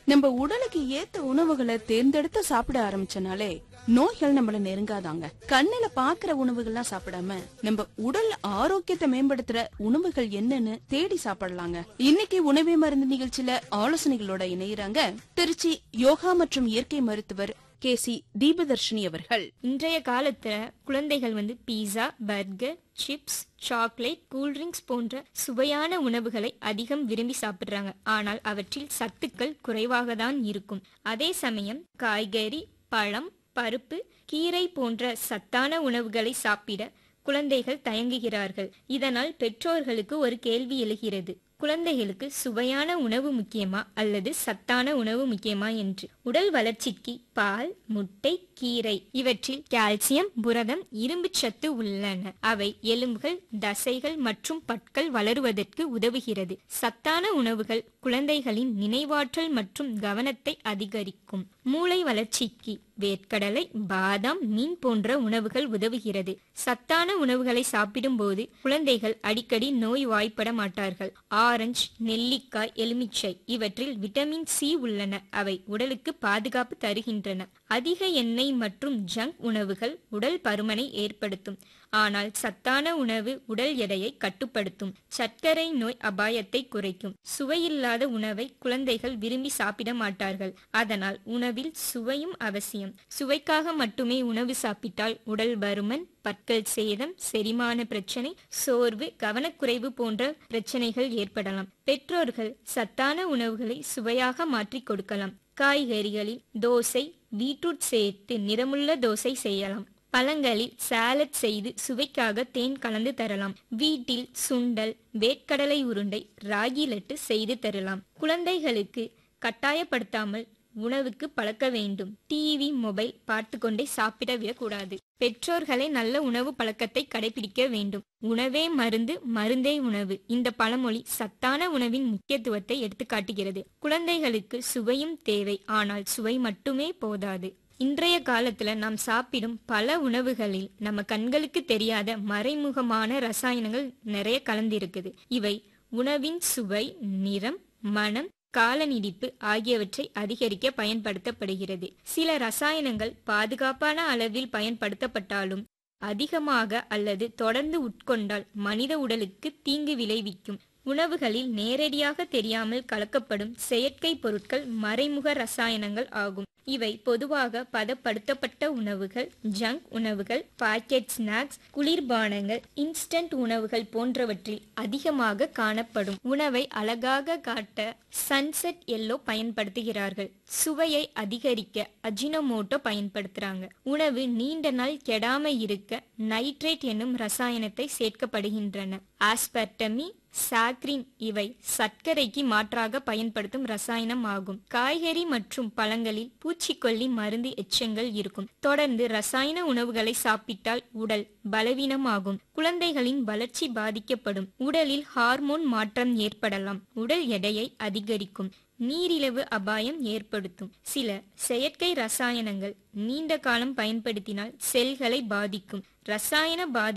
நம்ம உடலுக்கு ஏத்த உணவுகளை தேர்ந்தெடுத்து சாப்பிட ஆரம்பிச்சனாலே நோய்கள் நம்மள நெருங்காதாங்க கண்ணுல பாக்குற உணவுகள்லாம் சாப்பிடாம நம்ம உடல் ஆரோக்கியத்தை மேம்படுத்துற உணவுகள் என்னன்னு தேடி சாப்பிடலாங்க இன்னைக்கு உணவே மருந்து நிகழ்ச்சியில ஆலோசனைகளோட இணையறாங்க திருச்சி யோகா மற்றும் இயற்கை மருத்துவர் கே சி தீபதர்ஷினி அவர்கள் இன்றைய காலத்துல குழந்தைகள் வந்து pizza burger chips chocolate cool drinks போன்ற சுவையான உணவுகளை அதிகம் விரும்பி சாப்பிடுறாங்க ஆனால் அவற்றில் சத்துக்கள் குறைவாக தான் இருக்கும் அதே சமயம் காய்கறி பழம் பருப்பு கீரை போன்ற சத்தான உணவுகளை சாப்பிட குழந்தைகள் தயங்குகிறார்கள் இதனால் பெற்றோர்களுக்கு ஒரு கேள்வி எழுகிறது குழந்தைகளுக்கு சுவையான உணவு முக்கியமா அல்லது சத்தான உணவு முக்கியமா என்று உடல் வளர்ச்சிக்கு பால் முட்டை கீரை இவற்றில் கால்சியம் புரதம் இரும்பு சத்து உள்ளன அவை எலும்புகள் தசைகள் மற்றும் பற்கள் வளருவதற்கு உதவுகிறது சத்தான உணவுகள் குழந்தைகளின் நினைவாற்றல் மற்றும் கவனத்தை அதிகரிக்கும் மூளை வளர்ச்சிக்கு வேர்க்கடலை பாதாம் மீன் போன்ற உணவுகள் உதவுகிறது சத்தான உணவுகளை சாப்பிடும்போது குழந்தைகள் அடிக்கடி நோய் வாய்ப்பட மாட்டார்கள் ஆரஞ்சு நெல்லிக்காய் எலுமிச்சை இவற்றில் விட்டமின் சி உள்ளன அவை உடலுக்கு பாதுகாப்பு தருகின்றன அதிக எண்ணெய் மற்றும் ஜங்க் உணவுகள் உடல் பருமனை ஏற்படுத்தும் ஆனால் சத்தான உணவு உடல் எடையை கட்டுப்படுத்தும் சர்க்கரை நோய் அபாயத்தை குறைக்கும் சுவையில்லாத உணவை குழந்தைகள் விரும்பி சாப்பிட மாட்டார்கள் அதனால் உணவில் சுவையும் அவசியம் சுவைக்காக மட்டுமே உணவு சாப்பிட்டால் உடல் பருமன் பற்கள் சேதம் செரிமான பிரச்சனை சோர்வு கவனக்குறைவு போன்ற பிரச்சனைகள் ஏற்படலாம் பெற்றோர்கள் சத்தான உணவுகளை சுவையாக மாற்றி கொடுக்கலாம் காய்கறிகளில் தோசை பீட்ரூட் சேர்த்து நிறமுள்ள தோசை செய்யலாம் பழங்களில் சாலட் செய்து சுவைக்காக தேன் கலந்து தரலாம் வீட்டில் சுண்டல் வேர்க்கடலை உருண்டை ராகி லட்டு செய்து தரலாம் குழந்தைகளுக்கு கட்டாயப்படுத்தாமல் உணவுக்கு பழக்க வேண்டும் டிவி மொபைல் பார்த்து கொண்டே சாப்பிட விடக்கூடாது பெற்றோர்களை நல்ல உணவு பழக்கத்தை கடைபிடிக்க வேண்டும் உணவே மருந்து மருந்தே உணவு இந்த பழமொழி சத்தான உணவின் முக்கியத்துவத்தை எடுத்துக்காட்டுகிறது குழந்தைகளுக்கு சுவையும் தேவை ஆனால் சுவை மட்டுமே போதாது இன்றைய காலத்துல நாம் சாப்பிடும் பல உணவுகளில் நம்ம கண்களுக்கு தெரியாத மறைமுகமான ரசாயனங்கள் நிறைய கலந்திருக்குது இவை உணவின் சுவை நிறம் மனம் கால நீடிப்பு ஆகியவற்றை அதிகரிக்க பயன்படுத்தப்படுகிறது சில ரசாயனங்கள் பாதுகாப்பான அளவில் பயன்படுத்தப்பட்டாலும் அதிகமாக அல்லது தொடர்ந்து உட்கொண்டால் மனித உடலுக்கு தீங்கு விளைவிக்கும் உணவுகளில் நேரடியாக தெரியாமல் கலக்கப்படும் செயற்கை பொருட்கள் மறைமுக ரசாயனங்கள் ஆகும் இவை பொதுவாக பதப்படுத்தப்பட்ட உணவுகள் ஜங்க் உணவுகள் பாக்கெட் ஸ்நாக்ஸ் குளிர்பானங்கள் இன்ஸ்டன்ட் உணவுகள் போன்றவற்றில் அதிகமாக காணப்படும் உணவை அழகாக காட்ட சன்செட் எல்லோ பயன்படுத்துகிறார்கள் சுவையை அதிகரிக்க அஜினோமோட்டோ பயன்படுத்துறாங்க உணவு நீண்ட நாள் கெடாம இருக்க நைட்ரேட் என்னும் ரசாயனத்தை சேர்க்கப்படுகின்றன ஆஸ்பர்டமி சாக்ரின் இவை சர்க்கரைக்கு மாற்றாக பயன்படுத்தும் ரசாயனம் ஆகும் காய்கறி மற்றும் பழங்களில் பூச்சிக்கொல்லி மருந்து எச்சங்கள் இருக்கும் தொடர்ந்து ரசாயன உணவுகளை சாப்பிட்டால் உடல் பலவீனமாகும் குழந்தைகளின் வளர்ச்சி பாதிக்கப்படும் உடலில் ஹார்மோன் மாற்றம் ஏற்படலாம் உடல் எடையை அதிகரிக்கும் நீரிழிவு அபாயம் ஏற்படுத்தும் சில செயற்கை ரசாயனங்கள் நீண்ட காலம் பயன்படுத்தினால் செல்களை பாதிக்கும் ரசாயன பாதி